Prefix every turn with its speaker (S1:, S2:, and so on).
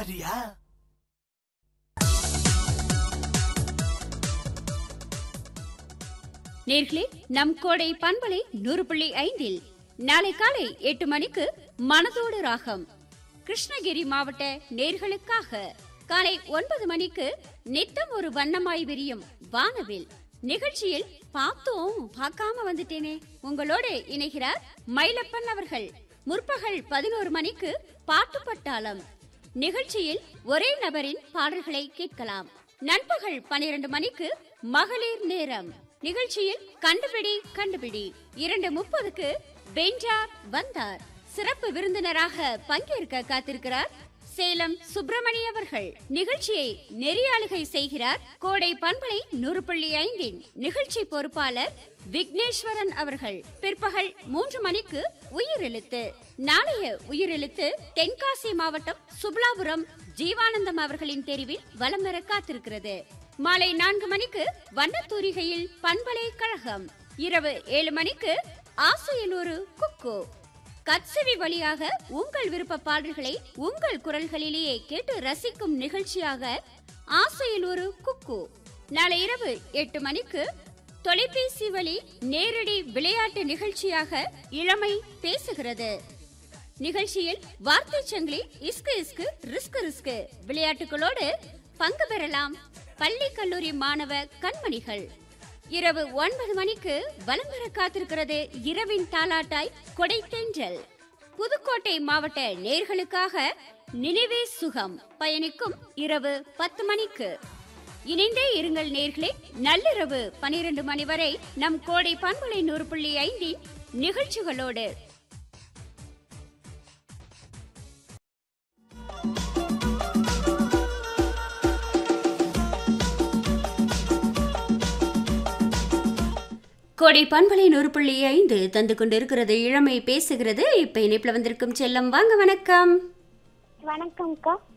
S1: வரியா
S2: நேர்களே நம் கோடை பண்பலை நூறு புள்ளி ஐந்தில் நாளை காலை எட்டு மணிக்கு மனதோடு ராகம் கிருஷ்ணகிரி மாவட்ட நேர்களுக்காக காலை ஒன்பது மணிக்கு நித்தம் ஒரு வண்ணமாய் விரியும் வானவில் நிகழ்ச்சியில் பார்த்தோம் பார்க்காம வந்துட்டேனே உங்களோடு இணைகிறார் மயிலப்பன் அவர்கள் முற்பகல் பதினோரு மணிக்கு பாட்டு பட்டாளம் நிகழ்ச்சியில் ஒரே நபரின் பாடல்களை கேட்கலாம் நண்பகல் பனிரெண்டு மணிக்கு மகளிர் நேரம் நிகழ்ச்சியில் கண்டுபிடி கண்டுபிடி இரண்டு முப்பதுக்கு வென்றார் வந்தார் சிறப்பு விருந்தினராக பங்கேற்க காத்திருக்கிறார் சேலம் சுப்பிரமணி அவர்கள் நிகழ்ச்சியை நெறியாளுகை செய்கிறார் கோடை பண்பலை நூறு புள்ளி ஐந்தின் நிகழ்ச்சி பொறுப்பாளர் விக்னேஸ்வரன் அவர்கள் பிற்பகல் மூன்று மணிக்கு உயிரெழுத்து நாளைய உயிரெழுத்து தென்காசி மாவட்டம் சுப்லாபுரம் ஜீவானந்தம் அவர்களின் தெரிவில் வலம் வர காத்திருக்கிறது மாலை நான்கு மணிக்கு வண்ணத்தூரிகையில் பண்பலை கழகம் இரவு ஏழு மணிக்கு ஆசையில் ஒரு குக்கு கட்செவி வழியாக உங்கள் விருப்ப பாடல்களை உங்கள் குரல்களிலேயே கேட்டு ரசிக்கும் நிகழ்ச்சியாக ஆசையில் ஒரு குக்கு நாளை இரவு எட்டு மணிக்கு தொலைபேசி வழி நேரடி விளையாட்டு நிகழ்ச்சியாக இளமை பேசுகிறது நிகழ்ச்சியில் வார்த்தை சங்கிலி இஸ்கு இஸ்கு ரிஸ்கு ரிஸ்கு விளையாட்டுகளோடு பங்கு பெறலாம் பள்ளி கல்லூரி மாணவ கண்மணிகள் இரவு ஒன்பது மணிக்கு வலம் வர காத்திருக்கிறது இரவின் தாலாட்டாய் கொடை தென்றல் புதுக்கோட்டை மாவட்ட நேர்களுக்காக நினைவே சுகம் பயணிக்கும் இரவு பத்து மணிக்கு இணைந்தே இருங்கள் நேர்களே நள்ளிரவு பனிரெண்டு மணி வரை நம் கோடை பண்பலை நூறு புள்ளி ஐந்தின் நிகழ்ச்சிகளோடு கோடை பண்பலை நூறு புள்ளி ஐந்து தந்து கொண்டிருக்கிறது இளமை பேசுகிறது இப்ப இணைப்புல வந்திருக்கும் செல்லம் வாங்க வணக்கம்
S3: வணக்கம்க்கா